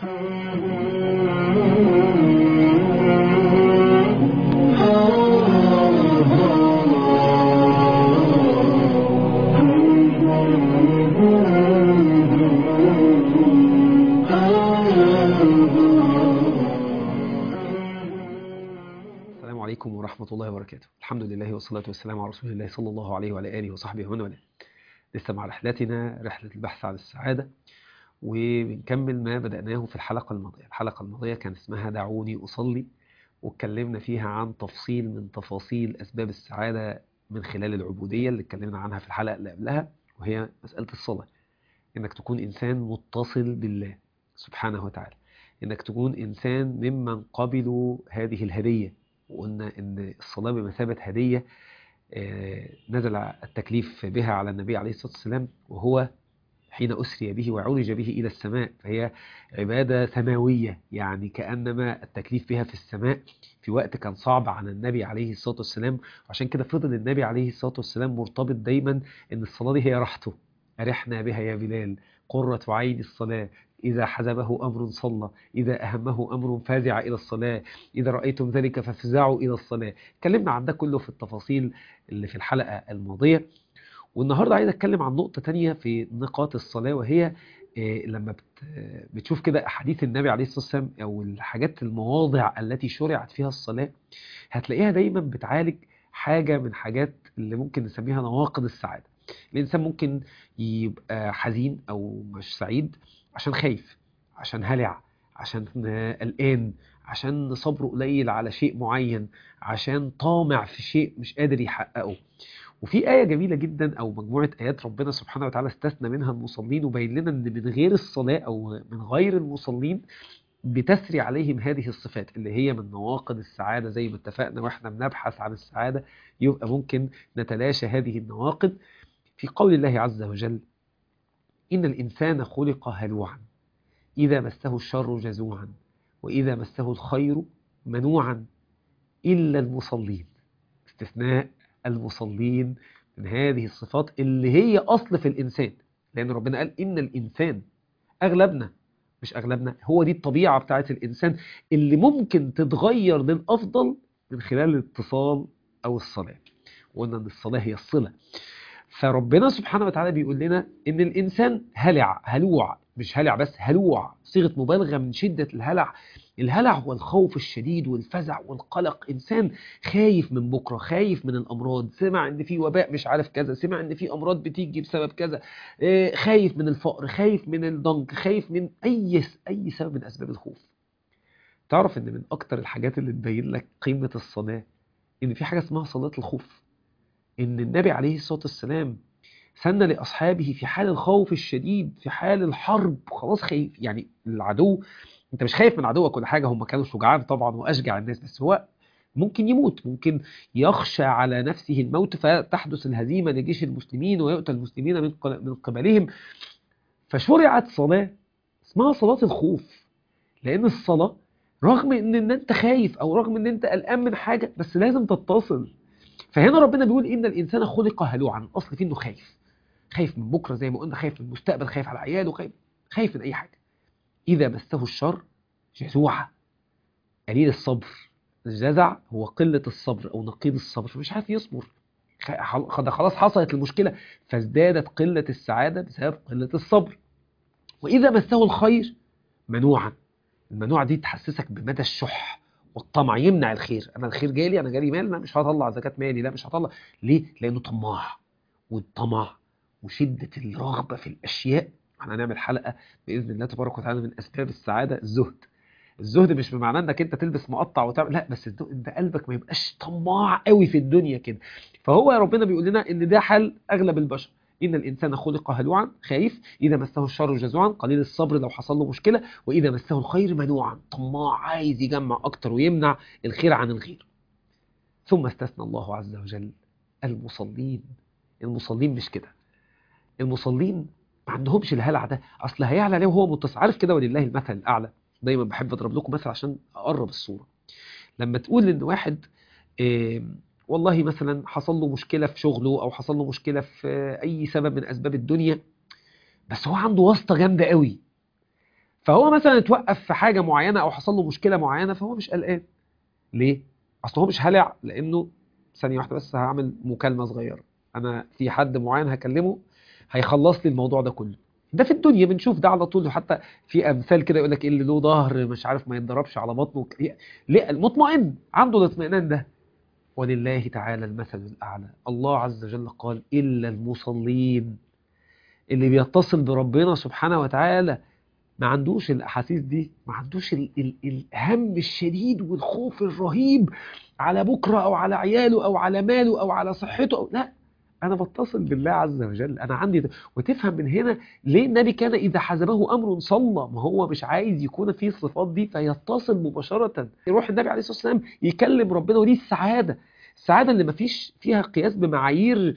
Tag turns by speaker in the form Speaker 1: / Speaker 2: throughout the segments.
Speaker 1: السلام عليكم ورحمة الله وبركاته الحمد لله والصلاة والسلام على رسول الله صلى الله عليه وعلى آله وصحبه ومن والاه لسه مع رحلتنا رحلة البحث عن السعادة وبنكمل ما بدأناه في الحلقة الماضية الحلقة الماضية كان اسمها دعوني أصلي واتكلمنا فيها عن تفصيل من تفاصيل أسباب السعادة من خلال العبودية اللي اتكلمنا عنها في الحلقة اللي قبلها وهي مسألة الصلاة إنك تكون إنسان متصل بالله سبحانه وتعالى إنك تكون إنسان ممن قبلوا هذه الهدية وقلنا إن الصلاة بمثابة هدية آه، نزل التكليف بها على النبي عليه الصلاة والسلام وهو حين أسري به وعرج به إلى السماء فهي عبادة سماوية يعني كأنما التكليف بها في السماء في وقت كان صعب على النبي عليه الصلاة والسلام وعشان كده فضل النبي عليه الصلاة والسلام مرتبط دايما إن الصلاة دي هي راحته أرحنا بها يا بلال قرة عين الصلاة إذا حزبه أمر صلى إذا أهمه أمر فازع إلى الصلاة إذا رأيتم ذلك فافزعوا إلى الصلاة اتكلمنا عن ده كله في التفاصيل اللي في الحلقة الماضية والنهاردة عايز أتكلم عن نقطة تانية في نقاط الصلاة وهي آه، لما بت- آه، بتشوف كده أحاديث النبي عليه الصلاة والسلام أو الحاجات المواضع التي شرعت فيها الصلاة هتلاقيها دايما بتعالج حاجة من حاجات اللي ممكن نسميها نواقض السعادة الإنسان ممكن يبقى حزين أو مش سعيد عشان خايف عشان هلع عشان قلقان عشان صبره قليل على شيء معين عشان طامع في شيء مش قادر يحققه وفي آية جميلة جدا أو مجموعة آيات ربنا سبحانه وتعالى استثنى منها المصلين وبين لنا إن من غير الصلاة أو من غير المصلين بتسري عليهم هذه الصفات اللي هي من نواقض السعادة زي ما اتفقنا واحنا بنبحث عن السعادة يبقى ممكن نتلاشى هذه النواقض في قول الله عز وجل إن الإنسان خلق هلوعا إذا مسه الشر جزوعا وإذا مسه الخير منوعا إلا المصلين استثناء المصلين من هذه الصفات اللي هي أصل في الإنسان لأن ربنا قال إن الإنسان أغلبنا مش أغلبنا هو دي الطبيعة بتاعت الإنسان اللي ممكن تتغير للأفضل من خلال الاتصال أو الصلاة وقلنا إن الصلاة هي الصلة فربنا سبحانه وتعالى بيقول لنا إن الإنسان هلع هلوع مش هلع بس هلوع صيغة مبالغة من شدة الهلع الهلع هو الخوف الشديد والفزع والقلق إنسان خايف من بكرة خايف من الأمراض سمع إن في وباء مش عارف كذا سمع إن في أمراض بتيجي بسبب كذا آه، خايف من الفقر خايف من الضنك خايف من أي أي سبب من أسباب الخوف تعرف إن من أكتر الحاجات اللي تبين لك قيمة الصلاة إن في حاجة اسمها صلاة الخوف إن النبي عليه الصلاة والسلام سن لأصحابه في حال الخوف الشديد في حال الحرب خلاص خايف يعني العدو انت مش خايف من عدوك ولا حاجة هم كانوا شجعان طبعا وأشجع الناس بس هو ممكن يموت ممكن يخشى على نفسه الموت فتحدث الهزيمة لجيش المسلمين ويؤتى المسلمين من قل- من قبلهم فشرعت صلاة اسمها صلاة الخوف لأن الصلاة رغم ان ان انت خايف او رغم ان انت قلقان من حاجة بس لازم تتصل فهنا ربنا بيقول ان الانسان خلق هلوعا الاصل فيه انه خايف خايف من بكره زي ما قلنا خايف من المستقبل خايف على عياله خايف خايف من اي حاجه اذا مسه الشر جزوعا قليل الصبر الجزع هو قله الصبر او نقيض الصبر مش عارف يصبر خ- خ- خلاص حصلت المشكله فازدادت قله السعاده بسبب قله الصبر واذا مسه الخير منوعا المنوع دي تحسسك بمدى الشح والطمع يمنع الخير انا الخير جالي انا جالي مال لا مش هطلع زكاه مالي لا مش هطلع ليه لانه طماع والطمع وشده الرغبه في الاشياء احنا هنعمل حلقه باذن الله تبارك وتعالى من اسباب السعاده الزهد الزهد مش بمعنى انك انت تلبس مقطع وتعمل لا بس الزهد انت قلبك ما يبقاش طماع قوي في الدنيا كده فهو يا ربنا بيقول لنا ان ده حال اغلب البشر إن الإنسان خلق هلوعا خايف إذا مسه الشر جزوعا قليل الصبر لو حصل له مشكلة وإذا مسه الخير منوعا طماع عايز يجمع أكتر ويمنع الخير عن الغير ثم استثنى الله عز وجل المصلين المصلين مش كده المصلين ما عندهمش الهلع ده أصل هيعلى ليه وهو متصل عارف كده ولله المثل الأعلى دايما بحب أضرب لكم مثل عشان أقرب الصورة لما تقول إن واحد إيه والله مثلا حصل له مشكلة في شغله أو حصل له مشكلة في أي سبب من أسباب الدنيا بس هو عنده واسطة جامدة قوي فهو مثلا اتوقف في حاجه معينه او حصل له مشكله معينه فهو مش قلقان ليه اصل هو مش هلع لانه ثانيه واحده بس هعمل مكالمه صغيره انا في حد معين هكلمه هيخلص لي الموضوع ده كله ده في الدنيا بنشوف ده على طول وحتى في امثال كده يقول لك ايه اللي له ظهر مش عارف ما يتضربش على بطنه ليه المطمئن عنده الاطمئنان ده ولله تعالى المثل الاعلى الله عز وجل قال الا المصلين اللي بيتصل بربنا سبحانه وتعالى ما عندوش الاحاسيس دي ما عندوش ال ال الهم الشديد والخوف الرهيب على بكره او على عياله او على ماله او على صحته أو لا انا بتصل بالله عز وجل انا عندي ده. وتفهم من هنا ليه النبي كان اذا حزبه امر صلى ما هو مش عايز يكون فيه الصفات دي فيتصل مباشره يروح النبي عليه الصلاه والسلام يكلم ربنا ودي السعاده السعاده اللي ما فيش فيها قياس بمعايير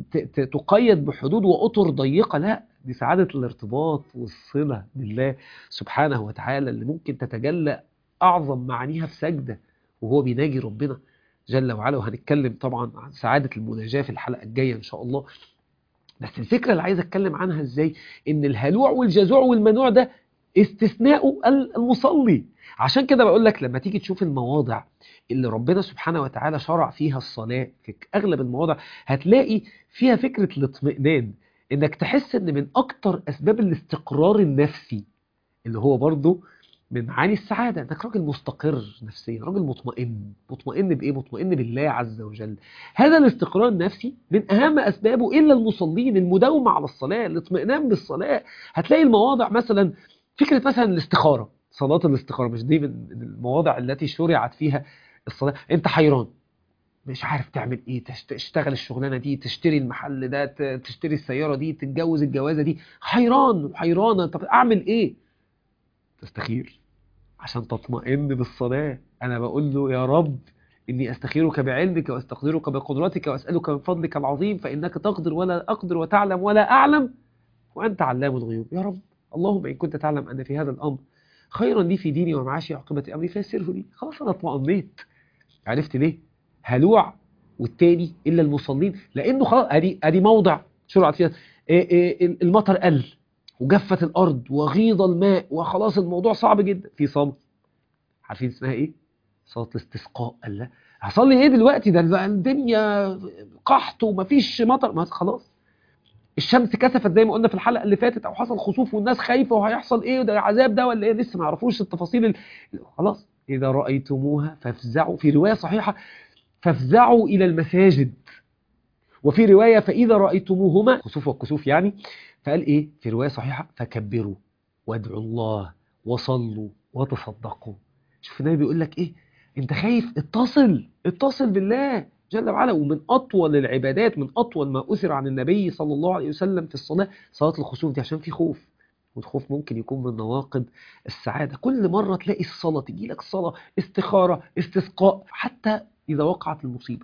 Speaker 1: تقيد بحدود واطر ضيقه لا دي سعاده الارتباط والصله بالله سبحانه وتعالى اللي ممكن تتجلى اعظم معانيها في سجده وهو بيناجي ربنا جل وعلا وهنتكلم طبعا عن سعادة المناجاة في الحلقة الجاية إن شاء الله بس الفكرة اللي عايز أتكلم عنها إزاي إن الهلوع والجزوع والمنوع ده استثناء المصلي عشان كده بقول لك لما تيجي تشوف المواضع اللي ربنا سبحانه وتعالى شرع فيها الصلاة في أغلب المواضع هتلاقي فيها فكرة الاطمئنان إنك تحس إن من أكتر أسباب الاستقرار النفسي اللي هو برضه من معاني السعادة انك راجل مستقر نفسيا راجل مطمئن مطمئن بايه مطمئن بالله عز وجل هذا الاستقرار النفسي من اهم اسبابه الا المصلين المداومة على الصلاة الاطمئنان بالصلاة هتلاقي المواضع مثلا فكرة مثلا الاستخارة صلاة الاستخارة مش دي من المواضع التي شرعت فيها الصلاة انت حيران مش عارف تعمل ايه تشتغل الشغلانه دي تشتري المحل ده تشتري السياره دي تتجوز الجوازه دي حيران وحيرانه طب اعمل ايه تستخير عشان تطمئن بالصلاة أنا بقول له يا رب إني أستخيرك بعلمك وأستقدرك بقدرتك وأسألك من فضلك العظيم فإنك تقدر ولا أقدر وتعلم ولا أعلم وأنت علام الغيوب يا رب اللهم إن كنت تعلم أن في هذا الأمر خيرا لي في ديني ومعاشي عاقبة أمري فيسره لي خلاص أنا اطمئنيت عرفت ليه هلوع والتاني إلا المصلين لأنه خلاص أدي أدي موضع شرعت فيها إيه إيه المطر قل وجفت الأرض وغيض الماء وخلاص الموضوع صعب جدا في صلاة عارفين اسمها ايه؟ صلاة الاستسقاء قال لا هصلي ايه دلوقتي ده الدنيا قحط ومفيش مطر ما خلاص الشمس كسفت زي ما قلنا في الحلقة اللي فاتت او حصل خسوف والناس خايفة وهيحصل ايه وده عذاب ده ولا ايه لسه ما يعرفوش التفاصيل ال... خلاص إذا رأيتموها فافزعوا في رواية صحيحة فافزعوا إلى المساجد وفي رواية فإذا رأيتموهما خسوف والكسوف يعني فقال إيه في رواية صحيحة فكبروا وادعوا الله وصلوا وتصدقوا شوف النبي بيقول لك إيه أنت خايف اتصل اتصل بالله جل وعلا ومن أطول العبادات من أطول ما أثر عن النبي صلى الله عليه وسلم في الصلاة صلاة الخسوف دي عشان في خوف والخوف ممكن يكون من نواقض السعادة كل مرة تلاقي الصلاة تجي لك صلاة استخارة استسقاء حتى إذا وقعت المصيبة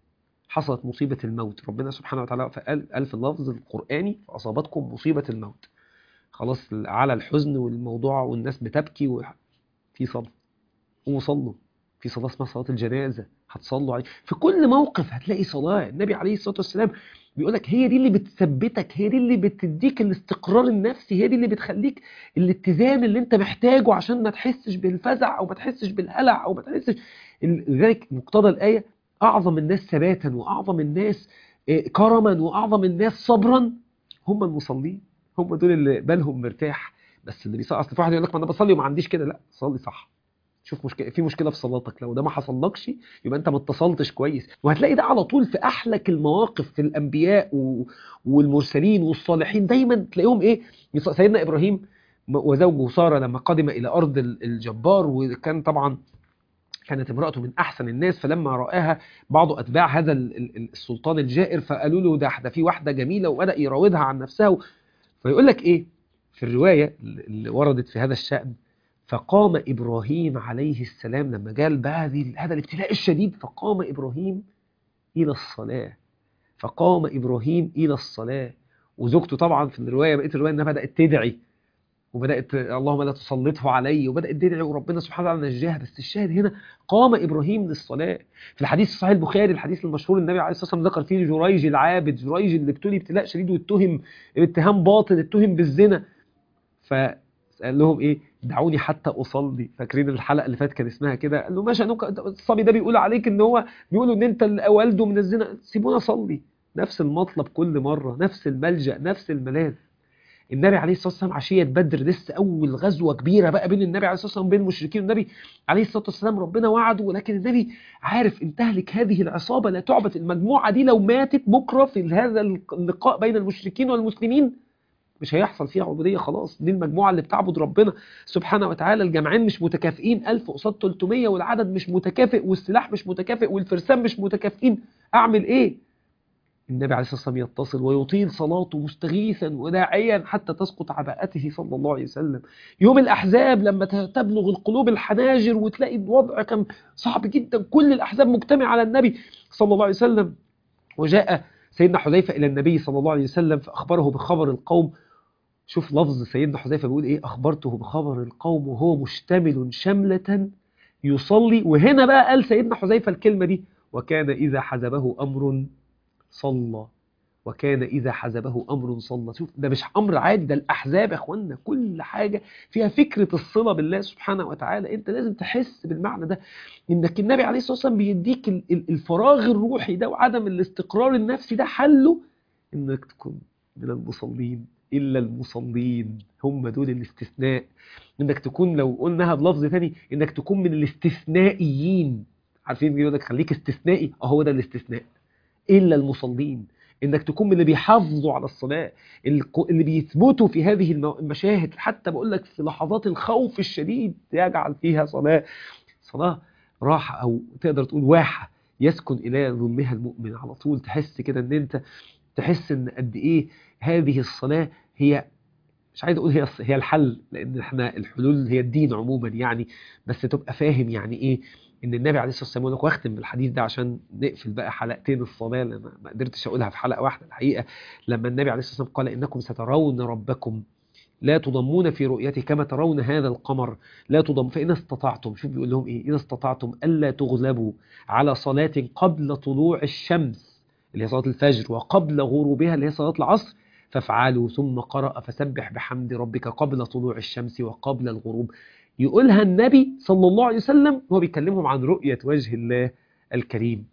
Speaker 1: حصلت مصيبة الموت ربنا سبحانه وتعالى فقال قال في اللفظ القرآني فأصابتكم مصيبة الموت خلاص على الحزن والموضوع والناس بتبكي وفي صلاة قوموا صلوا في صلاة اسمها صلاة الجنازة هتصلوا عليه في كل موقف هتلاقي صلاة النبي عليه الصلاة والسلام بيقول لك هي دي اللي بتثبتك هي دي اللي بتديك الاستقرار النفسي هي دي اللي بتخليك الاتزان اللي انت محتاجه عشان ما تحسش بالفزع او ما تحسش بالهلع او ما تحسش لذلك مقتضى الآية أعظم الناس ثباتا وأعظم الناس كرما وأعظم الناس صبرا هم المصلين هم دول اللي بالهم مرتاح بس اللي بيصلي اصل في واحد يقول لك ما انا بصلي وما عنديش كده لا صلي صح شوف مشكله في مشكله في صلاتك لو ده ما حصلكش يبقى انت ما اتصلتش كويس وهتلاقي ده على طول في احلك المواقف في الانبياء و... والمرسلين والصالحين دايما تلاقيهم ايه سيدنا ابراهيم وزوجه ساره لما قدم الى ارض الجبار وكان طبعا كانت امرأته من أحسن الناس فلما رآها بعض أتباع هذا السلطان الجائر فقالوا له ده ده في واحدة جميلة وبدأ يراودها عن نفسها فيقول لك إيه في الرواية اللي وردت في هذا الشأن فقام إبراهيم عليه السلام لما جال بهذه هذا الابتلاء الشديد فقام إبراهيم إلى الصلاة فقام إبراهيم إلى الصلاة وزوجته طبعا في الرواية بقيت الرواية إنها بدأت تدعي وبدأت اللهم لا تسلطه علي وبدأت تدعي وربنا سبحانه وتعالى نجاها بس الشاهد هنا قام إبراهيم للصلاة في الحديث الصحيح البخاري الحديث المشهور النبي عليه الصلاة والسلام ذكر فيه جريج العابد جريج اللي ابتلي ابتلاء شديد واتهم اتهام باطل اتهم بالزنا قال لهم ايه دعوني حتى اصلي فاكرين الحلقه اللي فاتت كان اسمها كده قال له ماشي انك الصبي ده بيقول عليك ان هو بيقولوا ان انت اللي والده من الزنا سيبونا اصلي نفس المطلب كل مره نفس الملجا نفس الملاذ النبي عليه الصلاه والسلام عشيه بدر لسه اول غزوه كبيره بقى بين النبي عليه الصلاه والسلام وبين المشركين النبي عليه الصلاه والسلام ربنا وعده ولكن النبي عارف ان تهلك هذه العصابه لا تعبث المجموعه دي لو ماتت بكره في هذا اللقاء بين المشركين والمسلمين مش هيحصل فيها عبوديه خلاص دي المجموعه اللي بتعبد ربنا سبحانه وتعالى الجمعين مش متكافئين 1000 قصاد 300 والعدد مش متكافئ والسلاح مش متكافئ والفرسان مش متكافئين اعمل ايه النبي عليه الصلاة والسلام يتصل ويطيل صلاته مستغيثا وداعيا حتى تسقط عباءته صلى الله عليه وسلم يوم الأحزاب لما تبلغ القلوب الحناجر وتلاقي الوضع كان صعب جدا كل الأحزاب مجتمع على النبي صلى الله عليه وسلم وجاء سيدنا حذيفة إلى النبي صلى الله عليه وسلم فأخبره بخبر القوم شوف لفظ سيدنا حذيفة بيقول إيه أخبرته بخبر القوم وهو مشتمل شملة يصلي وهنا بقى قال سيدنا حذيفة الكلمة دي وكان إذا حزبه أمر صلى وكان إذا حزبه أمر صلى شوف ده مش أمر عادي ده الأحزاب يا أخوانا كل حاجة فيها فكرة الصلة بالله سبحانه وتعالى أنت لازم تحس بالمعنى ده إنك النبي عليه الصلاة والسلام بيديك الفراغ الروحي ده وعدم الاستقرار النفسي ده حله إنك تكون من المصلين إلا المصلين هم دول الاستثناء إنك تكون لو قلناها بلفظ ثاني إنك تكون من الاستثنائيين عارفين يقول لك خليك استثنائي أهو ده الاستثناء إلا المصلين إنك تكون من اللي بيحافظوا على الصلاة اللي بيثبتوا في هذه المشاهد حتى بقول لك في لحظات الخوف الشديد يجعل فيها صلاة صلاة راحة أو تقدر تقول واحة يسكن إلى ظلها المؤمن على طول تحس كده إن أنت تحس إن قد إيه هذه الصلاة هي مش عايز اقول هي هي الحل لان احنا الحلول هي الدين عموما يعني بس تبقى فاهم يعني ايه ان النبي عليه الصلاه والسلام يقول لك واختم بالحديث ده عشان نقفل بقى حلقتين الصلاه لان ما قدرتش اقولها في حلقه واحده الحقيقه لما النبي عليه الصلاه والسلام قال انكم سترون ربكم لا تضمون في رؤيته كما ترون هذا القمر لا تضم فإن استطعتم شوف بيقول لهم إيه إذا استطعتم ألا تغلبوا على صلاة قبل طلوع الشمس اللي هي صلاة الفجر وقبل غروبها اللي هي صلاة العصر فافعلوا ثم قرأ فسبح بحمد ربك قبل طلوع الشمس وقبل الغروب يقولها النبي صلى الله عليه وسلم وهو بيكلمهم عن رؤية وجه الله الكريم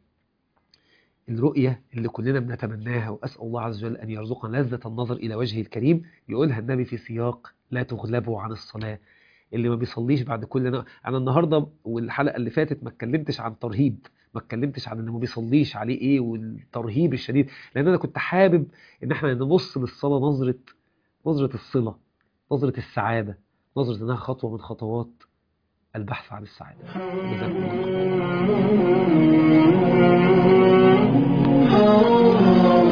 Speaker 1: الرؤية اللي كلنا بنتمناها وأسأل الله عز وجل أن يرزقنا لذة النظر إلى وجهه الكريم يقولها النبي في سياق لا تغلبوا عن الصلاة اللي ما بيصليش بعد كل نا... أنا النهاردة والحلقة اللي فاتت ما اتكلمتش عن ترهيب ما اتكلمتش عن انه ما بيصليش عليه ايه والترهيب الشديد لان انا كنت حابب ان احنا نبص للصلاه نظره نظره الصله نظره السعاده نظره انها خطوه من خطوات البحث عن السعاده جزاكم الله خير